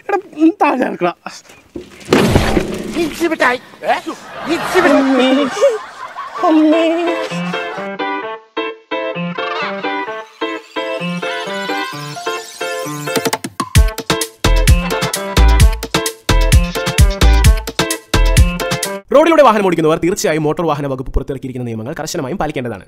എടാ ഉം, താഴെ ഇറക്കണം അമ്മേ. റോഡിലൂടെ വാഹനം ഓടിക്കുന്നവർ തീർച്ചയായും മോട്ടോർ വാഹന വകുപ്പ് പുറത്തിറക്കിയിരിക്കുന്ന നിയമങ്ങൾ കർശനമായും പാലിക്കേണ്ടതാണ്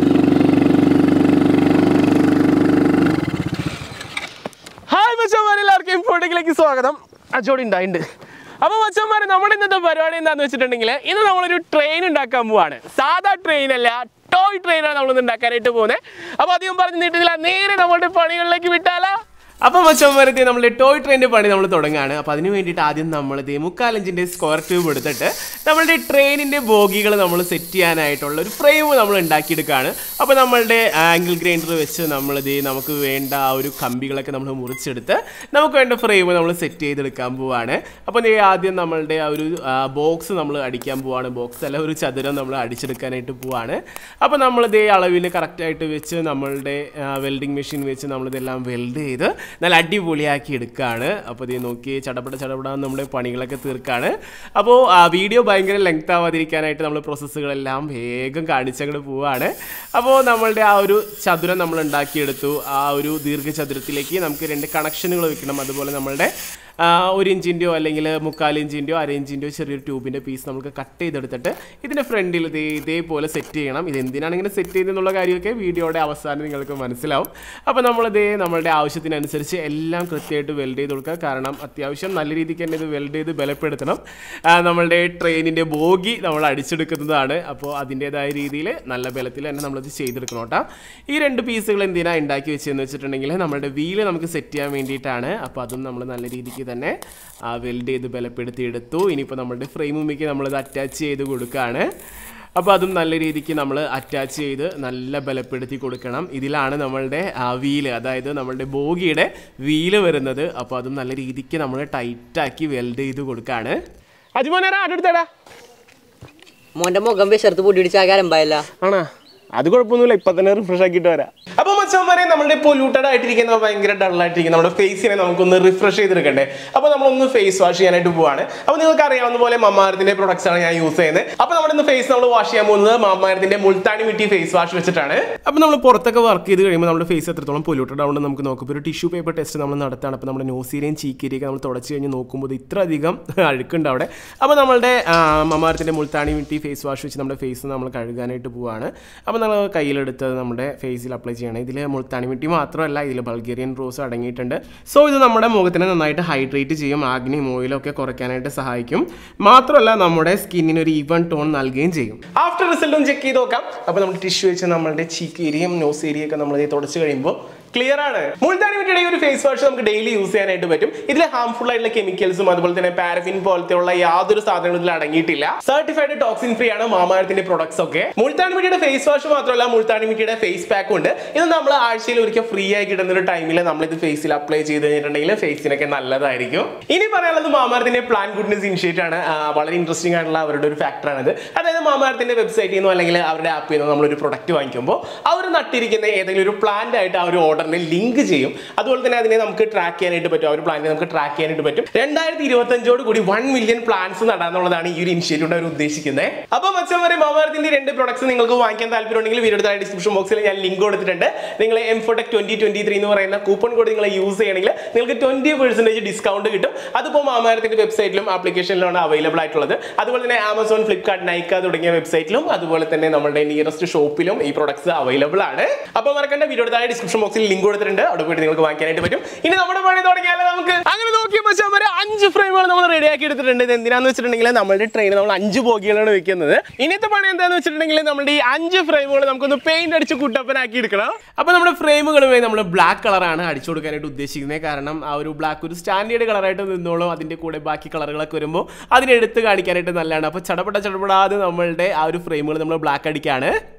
ഹായ് മച്ചന്മാരെ എല്ലാവർക്കും ഇമ്പോർട്ടിലേക്ക് സ്വാഗതം അജോടി ഉണ്ടായിട്ടുണ്ട് അപ്പോൾ മച്ചന്മാരെ നമ്മുടെ ഇന്നത്തെ പരിപാടി എന്താന്ന് വെച്ചിട്ടുണ്ടെങ്കിൽ ഇന്ന് നമ്മളൊരു ട്രെയിൻ ഉണ്ടാക്കാൻ പോവാണ് സാധാ ട്രെയിൻ അല്ല ടോയ് ട്രെയിനാണ് നമ്മളിന്ന് ഉണ്ടാക്കാനായിട്ട് പോകുന്നത് അപ്പോൾ അധികം പറഞ്ഞു നീട്ടുന്നില്ല നേരെ നമ്മളുടെ പണികളിലേക്ക് വിട്ടാലോ അപ്പോൾ മച്ചന്മാരത്തെ നമ്മുടെ ടോയ് ട്രെയിനിൻ്റെ പണി നമ്മൾ തുടങ്ങുകയാണ് അപ്പോൾ അതിന് വേണ്ടിയിട്ട് ആദ്യം നമ്മൾ ഇത് മുക്കാലഞ്ചിൻ്റെ സ്ക്വയർ ട്യൂബ് എടുത്തിട്ട് നമ്മളുടെ ട്രെയിനിൻ്റെ ബോഗികൾ നമ്മൾ സെറ്റ് ചെയ്യാനായിട്ടുള്ള ഒരു ഫ്രെയിം നമ്മൾ ഉണ്ടാക്കിയെടുക്കുകയാണ് അപ്പോൾ നമ്മളുടെ ആംഗിൾ ഗ്രൈൻഡർ വെച്ച് നമ്മളിത് നമുക്ക് വേണ്ട ആ ഒരു കമ്പികളൊക്കെ നമ്മൾ മുറിച്ചെടുത്ത് നമുക്ക് വേണ്ട ഫ്രെയിം നമ്മൾ സെറ്റ് ചെയ്തെടുക്കാൻ പോവാണ് അപ്പോൾ ദേ ആദ്യം നമ്മളുടെ ആ ഒരു ബോക്സ് നമ്മൾ അടിക്കാൻ പോവാണ് ബോക്സ് അല്ല ഒരു ചതുരം നമ്മൾ അടിച്ചെടുക്കാനായിട്ട് പോവാണ് അപ്പോൾ നമ്മൾ ഇതേ അളവിൽ കറക്റ്റായിട്ട് വെച്ച് നമ്മളുടെ വെൽഡിങ് മെഷീൻ വെച്ച് നമ്മളിതെല്ലാം വെൽഡ് ചെയ്ത് നല്ല അടിപൊളിയാക്കി എടുക്കുകയാണ് അപ്പോൾ ഇത് നോക്കി ചടപട ചടപട നമ്മുടെ പണികളൊക്കെ തീർക്കാണ് അപ്പോൾ ആ വീഡിയോ ഭയങ്കര ലെങ്ത് ആവാതിരിക്കാനായിട്ട് നമ്മൾ പ്രോസസ്സുകളെല്ലാം വേഗം കാണിച്ചങ്ങോട്ട് പോവാണ് അപ്പോൾ നമ്മളുടെ ആ ഒരു ചതുരം നമ്മൾ ഉണ്ടാക്കിയെടുത്തു ആ ഒരു ദീർഘചതുരത്തിലേക്ക് നമുക്ക് രണ്ട് കണക്ഷനുകൾ വെക്കണം അതുപോലെ നമ്മളുടെ ആ, ഒരു ഇഞ്ചിൻ്റെയോ അല്ലെങ്കിൽ മുക്കാൽ ഇഞ്ചിൻ്റെയോ അര ഇഞ്ചിൻ്റെയോ ചെറിയൊരു ട്യൂബിൻ്റെ പീസ് നമുക്ക് കട്ട് ചെയ്തെടുത്തിട്ട് ഇതിൻ്റെ ഫ്രണ്ടിൽ ഇതേ ഇതേപോലെ സെറ്റ് ചെയ്യണം ഇത് എന്തിനാണ് ഇങ്ങനെ സെറ്റ് ചെയ്തെന്നുള്ള കാര്യമൊക്കെ വീഡിയോയുടെ അവസാനം നിങ്ങൾക്ക് മനസ്സിലാവും അപ്പോൾ നമ്മളിതേ നമ്മളുടെ ആവശ്യത്തിനനുസരിച്ച് എല്ലാം കൃത്യമായിട്ട് വെൽഡ് ചെയ്ത് കൊടുക്കുക കാരണം അത്യാവശ്യം നല്ല രീതിക്ക് തന്നെ ഇത് വെൽഡ് ചെയ്ത് ബലപ്പെടുത്തണം ആ, നമ്മളുടെ ട്രെയിനിൻ്റെ ബോഗി നമ്മൾ അടിച്ചെടുക്കുന്നതാണ് അപ്പോൾ അതിൻ്റേതായ രീതിയിൽ നല്ല ബലത്തിൽ തന്നെ നമ്മളിത് ചെയ്തെടുക്കണം കേട്ടോ ഈ രണ്ട് പീസുകൾ എന്തിനാണ് ഉണ്ടാക്കി വെച്ചതെന്ന് വെച്ചിട്ടുണ്ടെങ്കിൽ നമ്മുടെ വീല് നമുക്ക് സെറ്റ് ചെയ്യാൻ വേണ്ടിയിട്ടാണ് അപ്പോൾ അതും നമ്മൾ നല്ല രീതിക്ക് തന്നെ വെൽഡ് ചെയ്ത് ബലപ്പെടുത്തി എടുത്തു ഇനിയിപ്പോൾ നമ്മുടെ ഫ്രെയിമുമ്മിക്ക് നമ്മളിത് അറ്റാച്ച് ചെയ്ത് കൊടുക്കുകയാണ് അപ്പോൾ അതും നല്ല രീതിക്ക് നമ്മൾ അറ്റാച്ച് ചെയ്ത് നല്ല ബലപ്പെടുത്തി കൊടുക്കണം ഇതിലാണ് നമ്മളുടെ വീല് അതായത് നമ്മളുടെ ബോഗിയുടെ വീല് വരുന്നത് അപ്പോൾ അതും നല്ല രീതിക്ക് നമ്മൾ ടൈറ്റാക്കി വെൽഡ് ചെയ്ത് കൊടുക്കുകയാണ് അജുമോനേരാ അടുത്തടാ മോന്റെ മുഖം വിശർത്ത് പൊടി പിടിച്ച് ആകെ അലമ്പായല്ല ആണോ അത് കുഴപ്പമൊന്നുമില്ല ഇപ്പൊ തന്നെ റിഫ്രഷ് ആക്കിയിട്ട് വരാം അപ്പൊ മച്ചന്മാരെ നമ്മുടെ പൊല്യൂട്ടഡ് ആയിട്ടിരിക്കുന്ന ഭയങ്കര ഡൾ ആയിട്ടിരിക്കുന്ന നമ്മുടെ ഫേസിനെ നമുക്കൊന്ന് റിഫ്രഷ് ചെയ്തെടുക്കണ്ടേ അപ്പൊ നമ്മളൊന്ന് ഫേസ് വാഷ് ചെയ്യാനായിട്ട് പോവാണ് അപ്പൊ നിങ്ങൾക്ക് അറിയാവുന്ന പോലെ മമ്മാരത്തിന്റെ പ്രൊഡക്ട്സ് ആണ് ഞാൻ യൂസ് ചെയ്യുന്നത് അപ്പൊ നമ്മുടെ ഇന്ന് ഫേസ് നമ്മൾ വാഷ് ചെയ്യാൻ പോകുന്നത് മമ്മാരത്തിന്റെ മുൾത്താണി മിട്ടി ഫേസ് വാഷ് വെച്ചിട്ടാണ് അപ്പൊ നമ്മൾ പുറത്തൊക്കെ വർക്ക് ചെയ്ത് കഴിയുമ്പോൾ നമ്മുടെ ഫേസ് എത്രത്തോളം പൊല്യൂട്ടഡ് ആവുന്നത് നമുക്ക് നോക്കുമ്പോൾ ഒരു ടിഷ്യൂ പേപ്പർ ടെസ്റ്റ് നമ്മൾ നടത്താണ് അപ്പോൾ നമ്മുടെ നോസീരിയും ചീക്കരിയൊക്കെ നമ്മൾ തുടച്ച് കഴിഞ്ഞ് നോക്കുമ്പോൾ ഇത് ഇത്ര അധികം അഴുക്കുണ്ട് അവിടെ അപ്പോൾ നമ്മളുടെ മമ്മാരത്തിന്റെ മുൾത്താണി മിട്ടി ഫേസ് വാഷ് വെച്ച് നമ്മുടെ ഫേസ് നമ്മൾ കഴുകാനായിട്ട് പോവാണ് അപ്പോൾ നമ്മൾ കയ്യിലെടുത്ത് നമ്മുടെ ഫേസിൽ അപ്ലൈ ചെയ്യണം ഇതിൽ മുൾത്താണി മിട്ടി മാത്രമല്ല ഇതിൽ ബൾഗേറിയൻ റോസ് അടങ്ങിയിട്ടുണ്ട് സോ ഇത് നമ്മുടെ മുഖത്തിനെ നന്നായിട്ട് ഹൈഡ്രേറ്റ് ചെയ്യും ആഗ്നി ഓയിലൊക്കെ കുറയ്ക്കാനായിട്ട് സഹായിക്കും മാത്രമല്ല നമ്മുടെ സ്കിന്നിന് ഒരു ഈവൻ ടോൺ നൽകുകയും ചെയ്യും ആഫ്റ്റർ റിസൾട്ടും ചെക്ക് ചെയ്ത് നോക്കാം അപ്പോൾ നമ്മൾ ടിഷ്യൂ വെച്ച് നമ്മളുടെ ചീക്ക് ഏരിയയും നോസ് ഏരിയ ഒക്കെ നമ്മൾ തുടച്ച് കഴിയുമ്പോൾ ക്ലിയർ ആണ് മുൾത്താനി മിട്ടിയുടെ ഈ ഒരു ഫേസ് വാഷ് നമുക്ക് ഡെയിലി യൂസ് ചെയ്യാനായിട്ട് പറ്റും ഇതിൽ ഹാംഫുൾ ആയിട്ടുള്ള കെമിക്കൽസും അതുപോലെ തന്നെ പാരഫിൻ പോലത്തെയുള്ള യാതൊരു സാധനങ്ങളും ഇതിൽ അടങ്ങിയിട്ടില്ല സർട്ടിഫൈഡ് ടോക്സിൻ ഫ്രീ ആണ് മാമാരത്തിന്റെ പ്രൊഡക്ട്സ് ഒക്കെ മുൾത്താനി മിട്ടിയുടെ ഫേസ് വാഷ് മാത്രമല്ല മുൾത്താനി മിട്ടിയുടെ ഫേസ് പാക്കും ഉണ്ട് ഇത് നമ്മൾ ആഴ്ചയിൽ ഒരിക്കൽ ഫ്രീ ആയി കിട്ടുന്ന ഒരു ടൈമിൽ നമ്മൾ ഇത് ഫേസിൽ അപ്ലൈ ചെയ്ത് കഴിഞ്ഞിട്ടുണ്ടെങ്കിൽ ഫേസിനൊക്കെ നല്ലതായിരിക്കും ഇനി പറയാനുള്ളത് മാമാരത്തിന്റെ പ്ലാൻ ഗുഡ്നസ് ഇനിഷ്യേറ്റ് ആണ് ആ, വളരെ ഇൻട്രസ്റ്റിംഗ് ആയിട്ടുള്ള അവരുടെ ഒരു ഫാക്ടർ ആണിത് അതായത് മാമാരത്തിന്റെ വെബ്സൈറ്റിൽ നിന്നോ അല്ലെങ്കിൽ അവരുടെ ആപ്പിൽ നിന്നോ നമ്മളൊരു പ്രൊഡക്റ്റ് വാങ്ങിക്കുമ്പോൾ അവർ നട്ടിരിക്കുന്ന ഏതെങ്കിലും ഒരു പ്ലാന്റ് ആയിട്ട് ആ ഒരു ഓർഡറിനെ ലിങ്ക് ചെയ്യും അതുപോലെ തന്നെ അതിനെ നമുക്ക് ട്രാക്ക് ചെയ്യാനായിട്ട് പറ്റും ആ ഒരു പ്ലാന്റിനെ നമുക്ക് ട്രാക്ക് ചെയ്യാനായിട്ട് പറ്റും രണ്ടായിരത്തി ഇരുപത്തഞ്ചോട് കൂടി വൺ മില്യൺ പ്ലാന്റ്സ് നടാന്നുള്ളതാണ് ഈ ഒരു ഇനിഷ്യേറ്റീവ് അവർ ഉദ്ദേശിക്കുന്നത് അപ്പോൾ മച്ചന്മാരെ മാമാരത്തിന്റെ രണ്ട് പ്രൊഡക്ട്സ് നിങ്ങൾക്ക് വാങ്ങിക്കാൻ താല്പര്യമുണ്ടെങ്കിൽ വീഡിയോ ഡിസ്ക്രിപ്ഷൻ ബോക്സിൽ ഞാൻ ലിങ്ക് കൊടുത്തിട്ടുണ്ട് നിങ്ങൾ എം ഫോട്ടെക് ട്വന്റി ട്വന്റി ത്രീ എന്ന് പറയുന്ന കൂപ്പൺ കോഡ് നിങ്ങൾ യൂസ് ചെയ്യണമെങ്കിൽ നിങ്ങൾക്ക് ട്വന്റി പെർസെന്റേജ് ഡിസ്കൗണ്ട് കിട്ടും അതിപ്പോൾ മാമാരത്തിന്റെ വെബ്സൈറ്റിലും ആപ്ലിക്കേഷനിലാണ് അവൈലബിൾ ആയിട്ടുള്ളത് അതുപോലെ തന്നെ ആമസോൺ ഫ്ലിപ്കാർട്ട് നൈക്ക തുടങ്ങിയ വെബ്സൈറ്റിലും അതുപോലെ തന്നെ നമ്മുടെ നിയറസ്റ്റ് ഷോപ്പിലും ഈ പ്രൊഡക്ട്സ് അവൈലബിൾ ആണ് അപ്പോൾ മറക്കേണ്ട വീഡിയോ താഴെ ഡിസ്ക്രിപ്ഷൻ ബോക്സിൽ ലിങ്ക് കൊടുത്തിട്ടുണ്ട് അവിടെ പോയിട്ട് നിങ്ങൾക്ക് വാങ്ങിക്കാനായിട്ട് പറ്റും ഇനി നമ്മുടെ പണി തുടങ്ങിയാലോ നമുക്ക് അങ്ങനെ നോക്കിയ പക്ഷേ വരെ അഞ്ച് ഫ്രെയിമുകൾ നമ്മൾ റെഡി ആക്കി എടുത്തിട്ടുണ്ട് ഇത് എന്തിനാന്ന് വെച്ചിട്ടുണ്ടെങ്കിൽ നമ്മുടെ ട്രെയിൻ നമ്മൾ അഞ്ച് ബോഗികളാണ് വെക്കുന്നത് ഇനിയത്തെ പണി എന്താന്ന് വെച്ചിട്ടുണ്ടെങ്കിൽ നമ്മുടെ ഈ അഞ്ച് ഫ്രെയിമുകൾ നമുക്കൊന്ന് പെയിന്റ് അടിച്ച് കുട്ടപ്പനാക്കി എടുക്കണം അപ്പോൾ നമ്മുടെ ഫ്രെയിമുകളുമായി നമ്മൾ ബ്ലാക്ക് കളറാണ് അടിച്ചു കൊടുക്കാനായിട്ട് ഉദ്ദേശിക്കുന്നത് കാരണം ആ ഒരു ബ്ലാക്ക് ഒരു സ്റ്റാൻഡേർഡ് കളറായിട്ട് നിന്നോളും അതിന്റെ കൂടെ ബാക്കി കളറുകളൊക്കെ വരുമ്പോൾ അതിനെടുത്ത് കാണിക്കാനായിട്ട് നല്ലതാണ് അപ്പോൾ ചടപട ചടപടാതെ നമ്മളുടെ ആ ഒരു ഫ്രെയിമുകൾ നമ്മൾ ബ്ലാക്ക് അടിക്കാണ്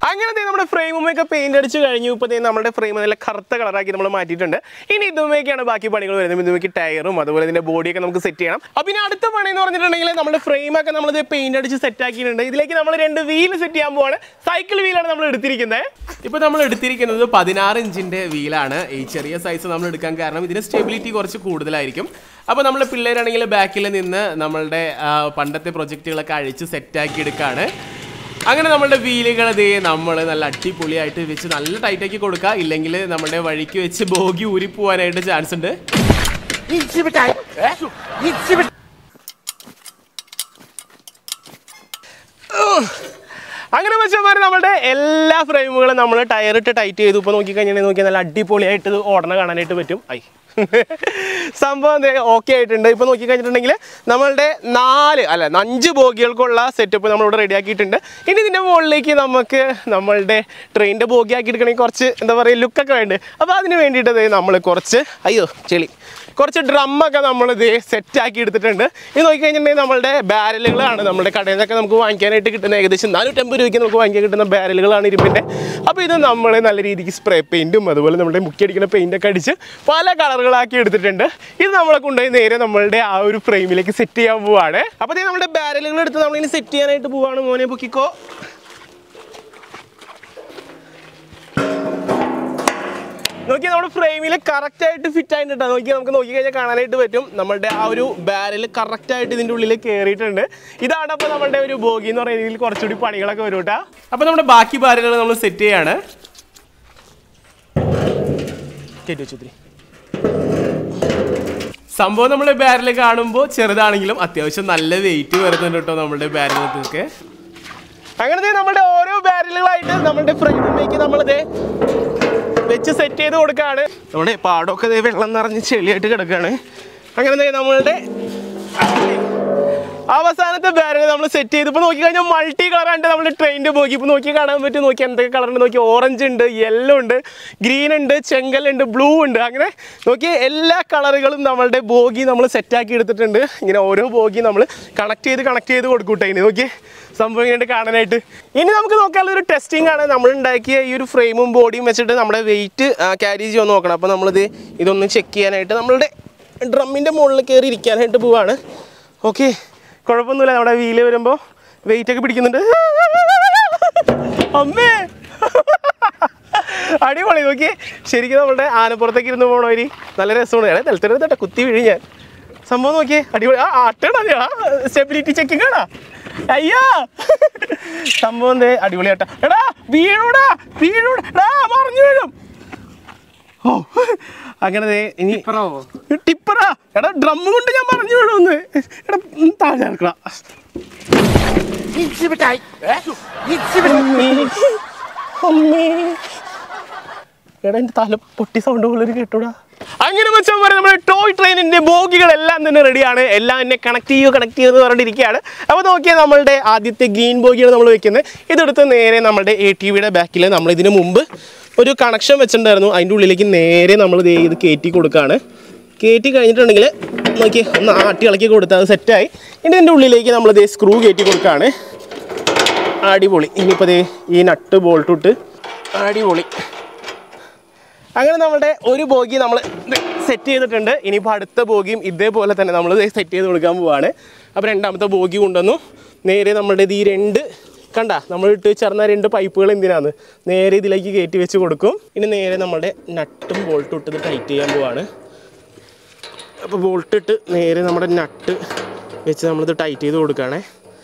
അങ്ങനെ ദേ നമ്മുടെ ഫ്രെയിമുമൊക്കെ പെയിന്റ് അടിച്ച് കഴിഞ്ഞു ഇപ്പോൾ ദേ നമ്മുടെ ഫ്രെയിം നല്ല കറുത്ത കളറാക്കി നമ്മൾ മാറ്റിയിട്ടുണ്ട് ഇനി ഇതുമൊക്കെയാണ് ബാക്കി പണികൾ വരുന്നത് ഇതുമൊക്കെ ടയറും അതുപോലെ ഇതിന്റെ ബോഡിയൊക്കെ നമുക്ക് സെറ്റ് ചെയ്യണം അപ്പോൾ ഇനി അടുത്ത പണി എന്ന് പറഞ്ഞിട്ടുണ്ടെങ്കിൽ നമ്മുടെ ഫ്രെയിമൊക്കെ നമ്മൾ പെയിന്റ് അടിച്ച് സെറ്റ് ആക്കിയിട്ടുണ്ട് ഇതിലേക്ക് നമ്മൾ രണ്ട് വീൽ സെറ്റ് ചെയ്യാൻ പോവാണ് സൈക്കിൾ വീലാണ് നമ്മൾ എടുത്തിരിക്കുന്നത് ഇപ്പോൾ നമ്മൾ എടുത്തിരിക്കുന്നത് പതിനാറ് ഇഞ്ചിന്റെ വീലാണ് ഈ ചെറിയ സൈസ് നമ്മൾ എടുക്കാൻ കാരണം ഇതിന് സ്റ്റെബിലിറ്റി കുറച്ച് കൂടുതലായിരിക്കും അപ്പോൾ നമ്മൾ പിള്ളേരാണെങ്കിൽ ബാക്കിൽ നിന്ന് നമ്മളുടെ ആ, പണ്ടത്തെ പ്രൊജക്റ്റുകളൊക്കെ അഴിച്ച് സെറ്റാക്കി എടുക്കുകയാണ് അങ്ങനെ നമ്മളുടെ വീലുകൾ ദേ നമ്മൾ നല്ല അടിപൊളിയായിട്ട് വെച്ച് നല്ല ടൈറ്റാക്കി കൊടുക്കുക ഇല്ലെങ്കിൽ നമ്മുടെ വഴിക്ക് വെച്ച് ബോഗി ഊരിപ്പോവാനായിട്ട് ചാൻസ് ഉണ്ട് അങ്ങനെ വെച്ചമാർ നമ്മുടെ എല്ലാ ഫ്രെയിമുകളും നമ്മൾ ടയറിട്ട് ടൈറ്റ് ചെയ്തു ഇപ്പോൾ നോക്കിക്കഴിഞ്ഞാൽ നോക്കിയാൽ നല്ല അടിപൊളിയായിട്ട് ഇത് ഓടണ കാണാനായിട്ട് പറ്റും ഐ സംഭവം ഓക്കെ ആയിട്ടുണ്ട് ഇപ്പോൾ നോക്കിക്കഴിഞ്ഞിട്ടുണ്ടെങ്കിൽ നമ്മളുടെ നാല് അല്ല അഞ്ച് ബോഗികൾക്കുള്ള സെറ്റപ്പ് നമ്മളിവിടെ റെഡി ആക്കിയിട്ടുണ്ട് ഇനി ഇതിൻ്റെ മുകളിലേക്ക് നമുക്ക് നമ്മളുടെ ട്രെയിനിൻ്റെ ബോഗി ആക്കി എടുക്കണമെങ്കിൽ കുറച്ച് എന്താ പറയുക ലുക്കൊക്കെ വേണ്ടത് അപ്പോൾ അതിന് വേണ്ടിയിട്ട് ദേ നമ്മൾ കുറച്ച് അയ്യോ ചെളി കുറച്ച് ഡ്രമ്മൊക്കെ നമ്മൾ ഇത് സെറ്റ് ആക്കി എടുത്തിട്ടുണ്ട് ഇത് നോക്കിക്കഴിഞ്ഞിട്ടുണ്ടെങ്കിൽ നമ്മളുടെ ബാരലുകളാണ് നമ്മുടെ കടയിൽ നിന്നൊക്കെ നമുക്ക് വാങ്ങിക്കാനായിട്ട് കിട്ടുന്ന ഏകദേശം നാനൂറ്റമ്പത് രൂപയ്ക്ക് നമുക്ക് വാങ്ങിക്കാൻ കിട്ടുന്ന ബാരലുകളാണ് ഇരുമ്പിൻ്റെ അപ്പോൾ ഇത് നമ്മൾ നല്ല രീതിക്ക് സ്പ്രേ പെയിൻറ്റും അതുപോലെ നമ്മുടെ മുക്കിയടിക്കുന്ന പെയിൻ്റൊക്കെ അടിച്ച് പല കളറുകളാക്കി എടുത്തിട്ടുണ്ട് ഇത് നമ്മളെ കൊണ്ടുപോയി നേരെ നമ്മളുടെ ആ ഒരു ഫ്രെയിമിലേക്ക് സെറ്റ് ചെയ്യാൻ പോവാണ് അപ്പോൾ ഇത് നമ്മുടെ ബാരലുകൾ എടുത്ത് നമ്മളിനി സെറ്റ് ചെയ്യാനായിട്ട് പോവാണ് മോനെ പൊക്കിക്കോ നോക്കി നമ്മുടെ ഫ്രെയിമിൽ കറക്റ്റ് ആയിട്ട് ഫിറ്റ് ആയിട്ടുണ്ട് നോക്കി നമുക്ക് നോക്കി കഴിഞ്ഞാൽ കാണാനായിട്ട് പറ്റും നമ്മുടെ ആ ഒരു ബാരൽ കറക്റ്റ് ആയിട്ട് ഇതിൻ്റെ ഉള്ളിൽ കയറിയിട്ടുണ്ട് ഇതാണ് അപ്പോൾ നമ്മുടെ ഒരു ബോഗി എന്ന് പറയുന്ന രീതിയിൽ കുറച്ചുകൂടി പണികളൊക്കെ വരും കേട്ടോ അപ്പോൾ നമ്മുടെ ബാക്കി ബാരലുകൾ നമ്മൾ സെറ്റ് ചെയ്യാണ് കയറ്റി വെച്ചു ഇത്തിരി. സംഭവം നമ്മുടെ ബാരൽ കാണുമ്പോൾ ചെറുതാണെങ്കിലും അത്യാവശ്യം നല്ല വെയിറ്റ് വരുന്നുണ്ട് കേട്ടോ നമ്മുടെ ബാരലൊക്കെ അങ്ങനത്തെ നമ്മുടെ ഓരോ ബാരലുകളായിട്ട് നമ്മുടെ ഫ്രെയിമിലേക്ക് നമ്മളിതേ വെച്ച് സെറ്റ് ചെയ്ത് കൊടുക്കുകയാണ് നമ്മുടെ പാടമൊക്കെ ദേ വെള്ളം നിറഞ്ഞ് ചെളിയായിട്ട് കിടക്കുകയാണ് അങ്ങനെ ദേ നമ്മളുടെ അവസാനത്തെ ബാരൽ നമ്മൾ സെറ്റ് ചെയ്ത് ഇപ്പോൾ നോക്കി കഴിഞ്ഞാൽ മൾട്ടി കളറാണ്ട് നമ്മുടെ ട്രെയിനിൻ്റെ പോക്കി ഇപ്പോൾ നോക്കി കാണാൻ പറ്റും നോക്കി എന്തൊക്കെ കളറുണ്ട് നോക്കി ഓറഞ്ച് ഉണ്ട് യെല്ലോ ഉണ്ട് ഗ്രീൻ ഉണ്ട് ചെങ്കലുണ്ട് ബ്ലൂ ഉണ്ട് അങ്ങനെ നോക്കി എല്ലാ കളറുകളും നമ്മളുടെ ബോഗി നമ്മൾ സെറ്റാക്കി എടുത്തിട്ടുണ്ട് ഇങ്ങനെ ഓരോ ബോഗി നമ്മൾ കണക്ട് ചെയ്ത് കണക്ട് ചെയ്ത് കൊടുക്കൂട്ടെ ഇനി നോക്കി സംഭവം ഇങ്ങനെ കാണാനായിട്ട് ഇനി നമുക്ക് നോക്കാനുള്ള ഒരു ടെസ്റ്റിംഗ് ആണ് നമ്മൾ ഉണ്ടാക്കിയ ഈ ഒരു ഫ്രെയിമും ബോഡിയും വെച്ചിട്ട് നമ്മുടെ വെയിറ്റ് ക്യാരി ചെയ്യുമെന്ന് നോക്കണം അപ്പോൾ നമ്മളിത് ഇതൊന്ന് ചെക്ക് ചെയ്യാനായിട്ട് നമ്മളുടെ ഡ്രമ്മിൻ്റെ മുകളിൽ കയറി ഇരിക്കാനായിട്ട് പോവാണ് ഓക്കെ കുഴപ്പമൊന്നുമില്ല നമ്മുടെ വീല് വരുമ്പോൾ വെയിറ്റ് ഒക്കെ പിടിക്കുന്നുണ്ട് അമ്മേ അടിപൊളി നോക്കി ശരിക്കും നമ്മുടെ ആനപ്പുറത്തേക്ക് ഇരുന്ന് പോകണ വരി നല്ല രസമാണ് ഏടാ നിലത്തെടുത്ത് കേട്ടോ കുത്തി വീഴി ഞാൻ സംഭവം നോക്കിയേ അടിപൊളി ആ ആട്ടണ സ്റ്റെബിലിറ്റി ചെക്കിംഗ് ആണോ അയ്യാ സംഭവം എന്തേ അടിപൊളി ആട്ടാ എടാ വീഴൂടാ വീഴൂടാ എടാ മറിഞ്ഞു വീഴും ഓ അങ്ങനെ ദേ ഇനി ടിപ്പറാ എടാ ഡ്രം കൊണ്ട് ഞാൻ പറഞ്ഞു വീഴുമെന്ന് എടാ ഉം, താഴെ ഇറക്കടാ അമ്മേ എടാ എൻ്റെ തല പൊട്ടി സൗണ്ട് പോലൊരു കേട്ടോടാ അങ്ങനെ വെച്ചാൽ പറയാം നമ്മുടെ ടോയ് ട്രെയിനിന്റെ ബോഗികളെല്ലാം തന്നെ റെഡിയാണ് എല്ലാം എന്നെ കണക്ട് ചെയ്യോ കണക്ട് ചെയ്യോ എന്ന് പറഞ്ഞിരിക്കുകയാണ് അപ്പോൾ നോക്കിയാൽ നമ്മളുടെ ആദ്യത്തെ ഗ്രീൻ ബോഗിയാണ് നമ്മൾ വെക്കുന്നത് ഇതെടുത്ത് നേരെ നമ്മുടെ എ ടി വിയുടെ ബാക്കിൽ നമ്മൾ ഇതിന് മുമ്പ് ഒരു കണക്ഷൻ വെച്ചിട്ടുണ്ടായിരുന്നു അതിൻ്റെ ഉള്ളിലേക്ക് നേരെ നമ്മൾ ദേ ഇത് കയറ്റി കൊടുക്കുകയാണ് കയറ്റി കഴിഞ്ഞിട്ടുണ്ടെങ്കിൽ നോക്കി ഒന്ന് ആട്ടി ഇളക്കി കൊടുത്താൽ അത് സെറ്റായി ഇനി ഇതിൻ്റെ ഉള്ളിലേക്ക് നമ്മൾ ദേ സ്ക്രൂ കയറ്റി കൊടുക്കുകയാണ് അടിപൊളി ഇനിയിപ്പോൾ ദേ ഈ നട്ട് ബോൾട്ട് ഇട്ട് അടിപൊളി അങ്ങനെ നമ്മുടെ ഒരു ബോഗി നമ്മൾ സെറ്റ് ചെയ്തിട്ടുണ്ട് ഇനിയിപ്പോൾ അടുത്ത ബോഗിയും ഇതേപോലെ തന്നെ നമ്മൾ സെറ്റ് ചെയ്ത് കൊടുക്കാൻ പോവാണ് അപ്പോൾ രണ്ടാമത്തെ ബോഗി കൊണ്ടുവന്നു നേരെ നമ്മുടെ ഇത് ഈ രണ്ട് കണ്ട നമ്മൾ ഇട്ട് ചേർന്ന രണ്ട് പൈപ്പുകൾ എന്തിനാണ് നേരെ ഇതിലേക്ക് കയറ്റി വെച്ച് കൊടുക്കും ഇനി നേരെ നമ്മുടെ നട്ടും ബോൾട്ടും ഇട്ട് ഇത് ടൈറ്റ് ചെയ്യാൻ പോവാണ് അപ്പോൾ ബോൾട്ട് ഇട്ട് നേരെ നമ്മുടെ നട്ട് വെച്ച് നമ്മളിത് ടൈറ്റ് ചെയ്ത് കൊടുക്കുകയാണേ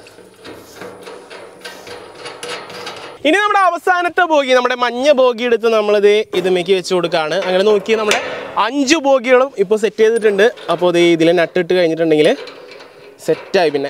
ഇനി നമ്മുടെ അവസാനത്തെ ബോഗി നമ്മുടെ മഞ്ഞ ബോഗി എടുത്ത് നമ്മളിത് ഇതുമേക്ക് വെച്ച് കൊടുക്കുകയാണ് അങ്ങനെ നോക്കി നമ്മുടെ അഞ്ച് ബോഗികളും ഇപ്പോൾ സെറ്റ് ചെയ്തിട്ടുണ്ട് അപ്പോൾ ഇത് ഇതിൽ നട്ടിട്ട് കഴിഞ്ഞിട്ടുണ്ടെങ്കിൽ സെറ്റായി പിന്നെ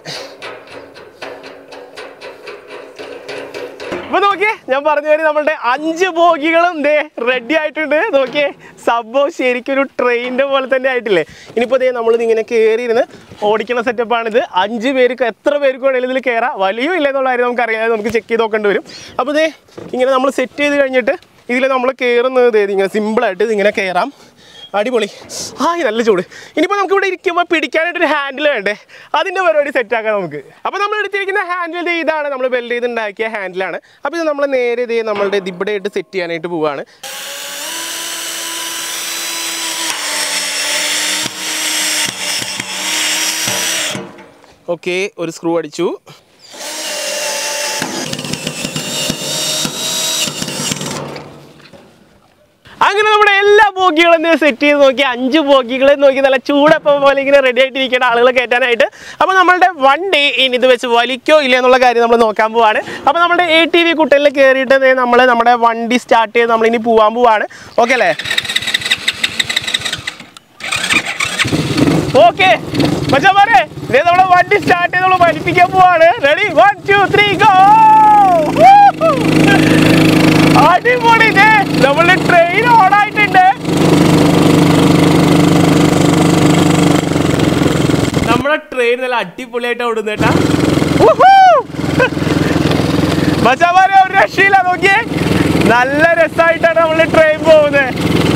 ഇപ്പൊ നോക്കിയേ ഞാൻ പറഞ്ഞു വരും നമ്മളുടെ അഞ്ച് ബോഗികളും ദേ റെഡി ആയിട്ടുണ്ട് നോക്കിയേ സംഭവം ശരിക്കും ഒരു ട്രെയിനിന്റെ പോലെ തന്നെ ആയിട്ടില്ലേ ഇനിയിപ്പോ ദേ നമ്മളിത് ഇങ്ങനെ കയറിയിരുന്ന് ഓടിക്കുന്ന സെറ്റപ്പാണിത് അഞ്ച് പേർക്ക് എത്ര പേർക്ക് വേണമെങ്കിലും ഇതിൽ കയറാം വലിയ ഇല്ല എന്നുള്ള കാര്യം നമുക്ക് അറിയാതെ നമുക്ക് ചെക്ക് ചെയ്ത് നോക്കേണ്ടി വരും അപ്പോൾ ദേ ഇങ്ങനെ നമ്മൾ സെറ്റ് ചെയ്ത് കഴിഞ്ഞിട്ട് ഇതിൽ നമ്മൾ കയറുന്നത് ദേ ഇങ്ങനെ സിമ്പിളായിട്ട് ഇതിങ്ങനെ കയറാം അടിപൊളി ആ നല്ല ചൂട് ഇനിയിപ്പോൾ നമുക്ക് ഇവിടെ ഇരിക്കുമ്പോൾ പിടിക്കാനായിട്ടൊരു ഹാൻഡിൽ വേണ്ടേ അതിൻ്റെ പരിപാടി സെറ്റ് ആക്കാം നമുക്ക് അപ്പോൾ നമ്മൾ എടുത്തിരിക്കുന്ന ഹാൻഡിൽ ഇതാണ് നമ്മൾ ബെൽഡ് ചെയ്ത് ഉണ്ടാക്കിയ ഹാൻഡിലാണ് അപ്പോൾ ഇത് നമ്മൾ നേരെ ഇതേ നമ്മളുടെ ഇത് ഇവിടെ ആയിട്ട് സെറ്റ് ചെയ്യാനായിട്ട് പോവുകയാണ് ഓക്കെ ഒരു സ്ക്രൂ അടിച്ചു അങ്ങനെ നമ്മുടെ എല്ലാ ബോഗികളും സെറ്റ് ചെയ്ത് നോക്കി അഞ്ച് ബോഗികൾ നോക്കി നല്ല ചൂടപ്പം പോലെ ഇങ്ങനെ റെഡി ആയിട്ടിരിക്കുന്ന ആളുകൾ കയറ്റാനായിട്ട് അപ്പോൾ നമ്മളുടെ വണ്ടി ഇനി ഇത് വെച്ച് വലിക്കോ ഇല്ല എന്നുള്ള കാര്യം നമ്മൾ നോക്കാൻ പോവാണ് അപ്പോൾ നമ്മുടെ എ ടി വി കുട്ടലിൽ കയറിയിട്ട് നമ്മൾ നമ്മുടെ വണ്ടി സ്റ്റാർട്ട് ചെയ്ത് നമ്മൾ ഇനി പോവാൻ പോവാണ് ഓക്കെ അല്ലേ ഓക്കെ മച്ചാമാരെ ഇതേ നമ്മുടെ വണ്ടി സ്റ്റാർട്ട് ചെയ്ത് നമ്മൾ വലിപ്പിക്കാൻ പോവാണ് ready one two three go അടിപൊളി ഇതേ നമ്മളുടെ ട്രെയിൻ ഓൺ ആയിട്ടുണ്ട് നമ്മുടെ ട്രെയിൻ നല്ല അടിപൊളിയായിട്ട് ഓടുന്നേട്ടാ മച്ചാമാരെ ഒരു രക്ഷയില്ല നോക്കിയേ നല്ല രസമായിട്ടാണ് നമ്മള് ട്രെയിൻ പോകുന്നത്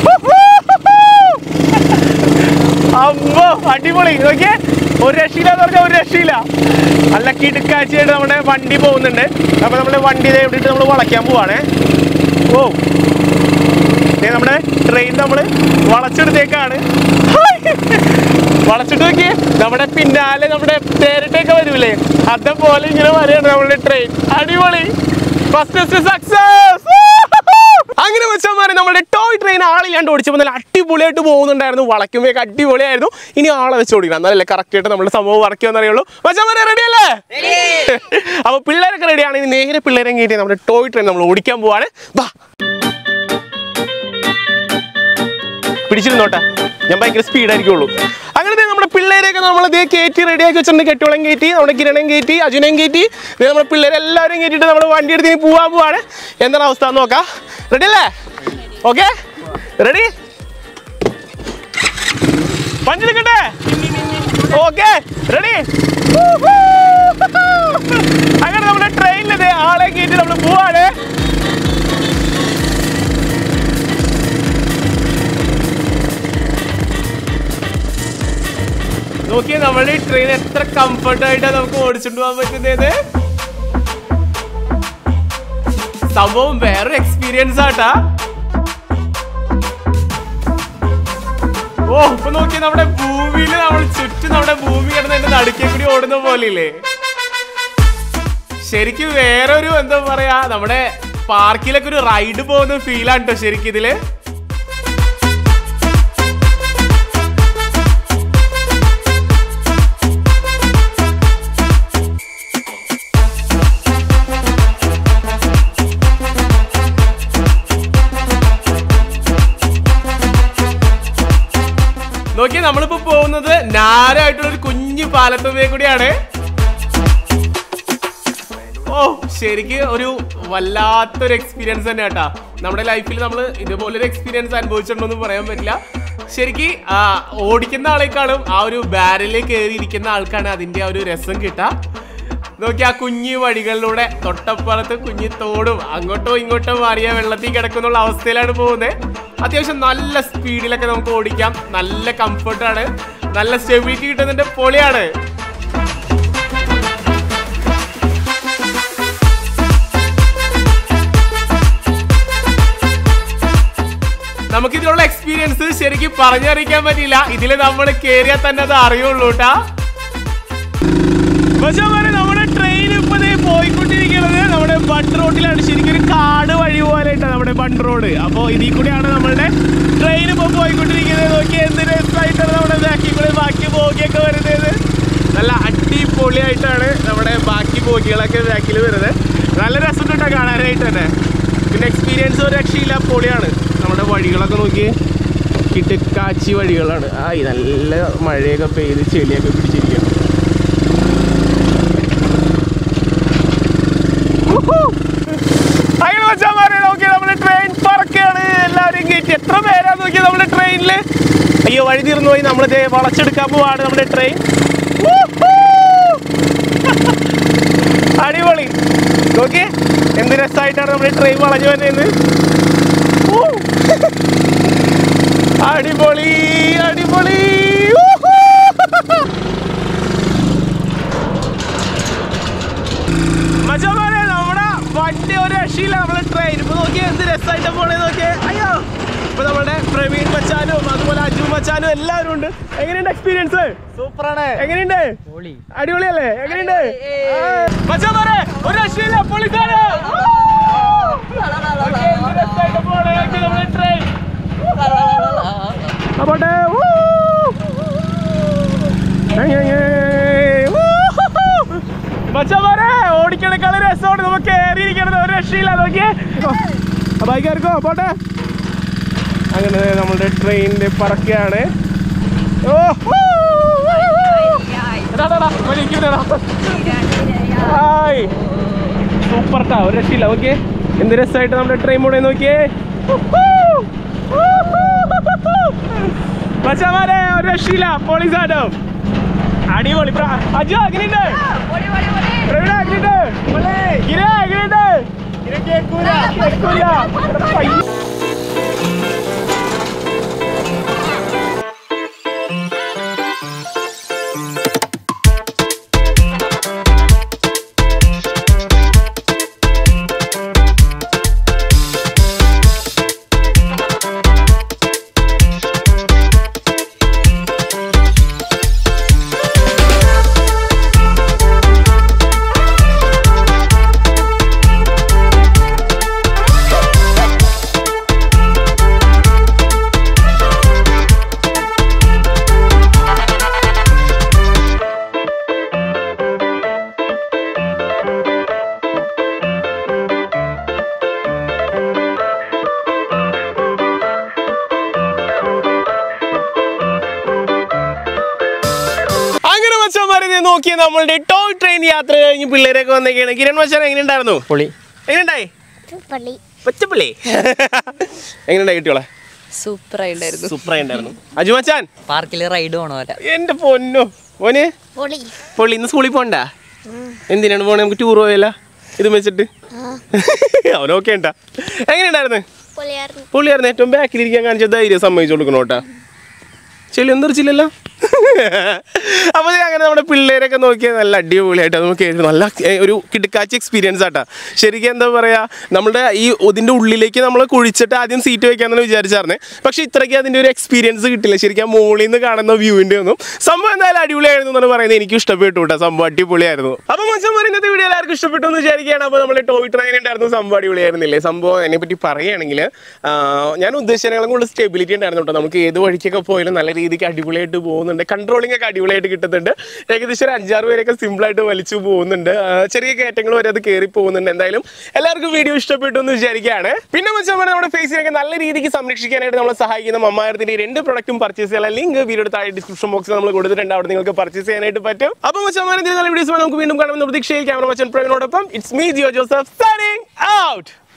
അമ്മോ അടിപൊളി നോക്കിയേ ഒരു രക്ഷയില്ല എന്ന് പറഞ്ഞാൽ ഒരു രക്ഷയില്ല നല്ല കിടുക്കാഴ്ചയായിട്ട് നമ്മുടെ വണ്ടി പോകുന്നുണ്ട് അപ്പൊ നമ്മുടെ വണ്ടി ഇതേ ഇവിടെയിട്ട് നമ്മൾ വളയ്ക്കാൻ പോവാണേ ഓ ദേ നമ്മുടെ ട്രെയിൻ നമ്മൾ വളച്ചെടുത്തേക്കാണ് വളച്ചിട്ട് നോക്കിയേ നമ്മുടെ പിന്നാലെ നമ്മുടെ തേരട്ടൊക്കെ വരൂലേ അതേപോലെ ഇങ്ങനെ വരെയാണ് നമ്മുടെ ട്രെയിൻ അടിപൊളി ഫസ്റ്റ് സക്സസ് അങ്ങനെ വെച്ചാൽ നമ്മുടെ ടോയ് ട്രെയിൻ ആളില്ലാണ്ട് ഓടിച്ചപ്പോൾ നല്ല അടിപൊളിയായിട്ട് പോകുന്നുണ്ടായിരുന്നു വളയ്ക്കുമ്പോഴേക്ക് അടിപൊളിയായിരുന്നു ഇനി ആളെ വെച്ച് ഓടിക്കണം എന്നാലല്ലേ കറക്റ്റ് ആയിട്ട് നമ്മുടെ സംഭവം വറക്കുമെന്ന് അറിയുള്ളൂ മച്ചാമാരെ റെഡി അല്ലേ അപ്പൊ പിള്ളേരൊക്കെ റെഡി ആണെങ്കിൽ നേരെ പിള്ളേരെ കയറ്റി നമ്മുടെ ടോയ് ട്രെയിൻ നമ്മൾ ഓടിക്കാൻ പോവാണ് വാ പിടിച്ചിരുന്നോട്ടെ ഞാൻ ഭയങ്കര സ്പീഡായിരിക്കുള്ളൂ അങ്ങനെ ദേ നമ്മുടെ പിള്ളേരെയൊക്കെ നമ്മൾ ഇതേ കയറ്റി റെഡിയാക്കി വെച്ചിട്ടുണ്ട് കെട്ടിയോളം കയറ്റി നമ്മുടെ കിരണൻ കയറ്റി അജുനയും കയറ്റി ദേ നമ്മുടെ പിള്ളേരെല്ലാവരും കയറ്റിയിട്ട് നമ്മൾ വണ്ടി എടുത്ത് ഇനി പോവാൻ പോവാണ് എന്താണ് അവസ്ഥ എന്ന് നോക്കാം റെഡി അല്ലേ ഓക്കെ റെഡി വണ്ടി എടുക്കട്ടെ ഓക്കെ റെഡി അങ്ങനെ നമ്മുടെ ട്രെയിനിൽ ഇതേ ആളെ കയറ്റി നമ്മൾ പോവാണ് നോക്കിയേ നമ്മുടെ ഈ ട്രെയിൻ എത്ര കംഫർട്ട് ആയിട്ടാണ് നമുക്ക് ഓടിച്ചിട്ട് പോകാൻ പറ്റുന്നത് സംഭവം വേറൊരു എക്സ്പീരിയൻസ് ആട്ടാ ഓ ഇപ്പൊ നോക്കിയേ നമ്മുടെ ഭൂമിയിൽ നമ്മൾ ചുറ്റും നമ്മുടെ ഭൂമി കിടന്ന് എന്റെ നടുക്കേ കൂടി ഓടുന്ന പോലെയില്ലേ ശരിക്കും വേറൊരു എന്താ പറയാ നമ്മുടെ പാർക്കിലൊക്കെ ഒരു റൈഡ് പോകുന്ന ഫീലാണ് കേട്ടോ ശരിക്കും ഇതില് നോക്കിയേ നമ്മളിപ്പോ പോകുന്നത് നാരായിട്ടുള്ള ഒരു കുഞ്ഞു പാലത്തുമേ കൂടിയാണ് ഓ ശരിക്ക് ഒരു വല്ലാത്തൊരു എക്സ്പീരിയൻസ് തന്നെ കേട്ടാ നമ്മുടെ ലൈഫിൽ നമ്മൾ ഇതുപോലൊരു എക്സ്പീരിയൻസ് അനുഭവിച്ചിട്ടുണ്ടോന്ന് പറയാൻ പറ്റില്ല ശരിക്ക് ആ, ഓടിക്കുന്ന ആളെക്കാളും ആ ഒരു ബാരലിൽ കയറി ഇരിക്കുന്ന ആൾക്കാണ് അതിന്റെ ആ ഒരു രസം കിട്ടുക നോക്കി ആ കുഞ്ഞു വഴികളിലൂടെ തൊട്ടപ്പുറത്ത് കുഞ്ഞു തോടും അങ്ങോട്ടോ ഇങ്ങോട്ടോ മാറിയ വെള്ളത്തിൽ കിടക്കുന്നുള്ള അവസ്ഥയിലാണ് പോകുന്നത് അത്യാവശ്യം നല്ല സ്പീഡിലൊക്കെ നമുക്ക് ഓടിക്കാം നല്ല കംഫർട്ടാണ് നല്ല സ്റ്റെബിലിറ്റി കിട്ടുന്നതിന്റെ പൊളിയാണ് നമുക്ക് ഇതിലുള്ള എക്സ്പീരിയൻസ് ശരിക്കും പറഞ്ഞറിയിക്കാൻ പറ്റില്ല ഇതിൽ നമ്മൾ കേറിയാൽ തന്നെ അത് അറിയുള്ളൂ കേട്ടാ പക്ഷേ മോനെ, നമ്മുടെ ട്രെയിൻ ഇപ്പൊ ദേ പോയിക്കൊണ്ടിരിക്കുന്നത് നമ്മുടെ ബണ്ട് റോഡിലാണ് ശരിക്കും ഒരു കാട് വഴി പോലെ നമ്മുടെ ബണ്ട് റോഡ് അപ്പോൾ ഇതിൽ കൂടിയാണ് നമ്മളുടെ ട്രെയിൻ ഇപ്പൊ പോയിക്കൊണ്ടിരിക്കുന്നത് നോക്കി എന്ത് രസമായിട്ടാണ് നമ്മുടെ ബാക്കി കൂടെ ബാക്കി ബോഗിയൊക്കെ വരുന്നത് നല്ല അടിപൊളിയായിട്ടാണ് നമ്മുടെ ബാക്കി ബോഗികളൊക്കെ ബാക്കിൽ വരുന്നത് നല്ല രസം കേട്ടോ കാണാനായിട്ട് തന്നെ പിന്നെ എക്സ്പീരിയൻസ് ഒരു രക്ഷയില്ല പൊളിയാണ് നമ്മുടെ വഴികളൊക്കെ നോക്കി കിട്ടുക്കാച്ചി വഴികളാണ് ആ ഈ നല്ല മഴയൊക്കെ പെയ്ത് ചെളിയൊക്കെ പിടിച്ചിരിക്കണം അങ്ങനെ വെച്ചാൽ നോക്കി നമ്മുടെ ട്രെയിൻ പറക്കുകയാണ് എല്ലാവരും കയറ്റി എത്ര പേരാ നോക്കി നമ്മുടെ ട്രെയിനിൽ അയ്യോ വഴി തീർന്നു പോയി നമ്മൾ വളച്ചെടുക്കാൻ പോവാണ് നമ്മുടെ ട്രെയിൻ അടിപൊളി നോക്കി എന്ത് രസമായിട്ടാണ് നമ്മുടെ ട്രെയിൻ വളഞ്ഞു വരുന്നത് അടിപൊളി അടിപൊളി മച്ചമാരെ നമ്മുടെ വണ്ടി ഒരു രക്ഷയില്ല നമ്മളെ ട്രെയിൻ ഇപ്പൊ നോക്കിയേ എന്ത് രസമായിട്ട് പോണേ നോക്കിയേ അയ്യോ ഇപ്പൊ നമ്മുടെ പ്രവീൺ മച്ചാനും അതുപോലെ അജു മച്ചാനും എല്ലാവരും ഉണ്ട് എങ്ങനെയുണ്ട് എക്സ്പീരിയൻസ് സൂപ്പറാണ് എങ്ങനെയുണ്ട് അടിപൊളിയല്ലേ എങ്ങനെയുണ്ട് മച്ചമാരെ ഒരു രക്ഷയില്ല പൊളിക്കാണ് ട്രെയിൻ അപ്പോട്ടെ മച്ചമാരെ ഓടിക്കണക്കാളെ രസമാണ് നമുക്ക് കയറിയിരിക്കണത് ഒരു രക്ഷയില്ല നോക്കിയേ ബൈക്കാർക്കോ പോട്ടെ അങ്ങനെ നമ്മുടെ ട്രെയിനിന്റെ പറക്കുകയാണ് ഓഹോ ഹായ് സൂപ്പർ ട്ടാ ഒരു രക്ഷയില്ല ഓക്കെ എന്ത് രസമായിട്ട് നമ്മുടെ ട്രെയിൻ പോണേ നോക്കിയേ മച്ചാമാരെ ഒരു രക്ഷയില്ല പോളീസാട്ടോ അടിപൊളി പ്ര- അജു എങ്ങനെയുണ്ട് പ്രവീണ എങ്ങനെയുണ്ട് ഗിര എങ്ങനെയുണ്ട് കേൾക്കൂല. ഇവിടെ പയ്യ- അങ്ങനെ മച്ചന്മാരെ ദേ നോക്കിയ നമ്മളുടെ ടോയ് ട്രെയിൻ യാത്ര കഴിഞ്ഞ് പിള്ളേരൊക്കെ വന്നേക്കാണ് കിരൺ മച്ചാൻ എങ്ങനെയുണ്ടായിരുന്നു പൊളി എങ്ങനെയുണ്ടായി പള്ളി പച്ചപ്പിള്ളേ എങ്ങനെയുണ്ടായി കുട്ടികളെ സൂപ്പറായിട്ടുണ്ടായിരുന്നു സൂപ്പറായി ഉണ്ടായിരുന്നു അജു മച്ചാൻ പാർക്കിൽ റൈഡ് പോണ പോലെ എന്റെ പൊന്നോ മോനെ പൊളി പൊള്ളി ഇന്ന് സ്കൂളിൽ പോണ്ട എന്തിനാണ് പോണേ നമുക്ക് ടൂർ പോയല്ല ഇത് വെച്ചിട്ട് അവനൊക്കെ ഉണ്ടാ എങ്ങനെയുണ്ടായിരുന്നു പൊളിയായിരുന്നു പുള്ളിയായിരുന്നു ഏറ്റവും ബാക്കിലിരിക്കാൻ കാണിച്ച ധൈര്യം സമ്മതിച്ചു കൊടുക്കണോട്ടാ ചെളി ഒന്നും തെറിച്ചില്ലല്ലോ അപ്പോൾ ദേ അങ്ങനെ നമ്മുടെ പിള്ളേരൊക്കെ നോക്കിയാൽ നല്ല അടിപൊളിയായിട്ട് നമുക്ക് നല്ല ഏ, ഒരു കിടക്കാച്ച എക്സ്പീരിയൻസ് ആട്ടാ ശരിക്കും എന്താ പറയുക നമ്മുടെ ഈ ഇതിൻ്റെ ഉള്ളിലേക്ക് നമ്മൾ കുഴിച്ചിട്ട് ആദ്യം സീറ്റ് വെക്കാന്നാണ് വിചാരിച്ചായിരുന്നേ പക്ഷേ ഇത്രയ്ക്ക് അതിൻ്റെ ഒരു എക്സ്പീരിയൻസ് കിട്ടില്ല ശരിക്കും ആ മുകളിൽ നിന്ന് കാണുന്ന വ്യൂവിൻ്റെ ഒന്നും സംഭവം എന്തായാലും അടിപൊളിയായിരുന്നു എന്നാണ് പറയുന്നത് എനിക്ക് ഇഷ്ടപ്പെട്ടു കേട്ടോ സംഭവം അടിപൊളിയായിരുന്നു അപ്പോൾ മനുഷ്യന്മാർ ഇന്നത്തെ വീഡിയോ എല്ലാവർക്കും ഇഷ്ടപ്പെട്ടു എന്ന് വിചാരിക്കുകയാണ് അപ്പോൾ നമ്മൾ ടോയ് ട്രെയിൻ ഉണ്ടായിരുന്നു സംഭവം അടിപൊളിയായിരുന്നില്ലേ സംഭവം അതിനെ പറ്റി പറയുകയാണെങ്കിൽ ഞാൻ ഉദ്ദേശിച്ചതിനേക്കാളും കൂടുതൽ സ്റ്റെബിലിറ്റി ഉണ്ടായിരുന്നു കേട്ടോ നമുക്ക് ഏത് വഴിക്കൊക്കെ പോയാലും നല്ല രീതിക്ക് അടിപൊളിയായിട്ട് പോകുന്നുണ്ട് കൺട്രോളിംഗ് ഒക്കെ അടിപൊളിയായിട്ട് കിട്ടുന്നുണ്ട് ഏകദേശം ഒരു അഞ്ചാറ് പേരൊക്കെ സിമ്പിളായിട്ട് വലിച്ചു പോകുന്നുണ്ട് ആ, ചെറിയ കയറ്റങ്ങൾ വരെ അത് കയറി പോകുന്നുണ്ട് എന്തായാലും എല്ലാവർക്കും വീഡിയോ ഇഷ്ടപ്പെട്ടു എന്ന് വിചാരിക്കുകയാണ് പിന്നെ വെച്ചാൽ നമ്മുടെ ഫേസിനൊക്കെ നല്ല രീതിക്ക് സംരക്ഷിക്കാനായിട്ട് നമ്മളെ സഹായിക്കുന്ന മമ്മായത്തിന്റെ രണ്ട് പ്രൊഡക്റ്റും പർച്ചേസ് ചെയ്യാൻ ലിങ്ക് വീഡിയോ താഴെ ഡിസ്ക്രിപ്ഷൻ ബോക്സിൽ നമ്മൾ കൊടുത്തിട്ടുണ്ട് അവിടെ നിങ്ങൾക്ക് പർച്ചേസ് ചെയ്യാനായിട്ട് പറ്റും അപ്പോൾ വെച്ചാൽ നല്ല വീഡിയോസ് നമുക്ക് വീണ്ടും കാണുമെന്ന് പ്രതീക്ഷയിൽ ക്യാമറ മച്ചൻ പ്രവീണോടൊപ്പം it's me Jio Joseph signing out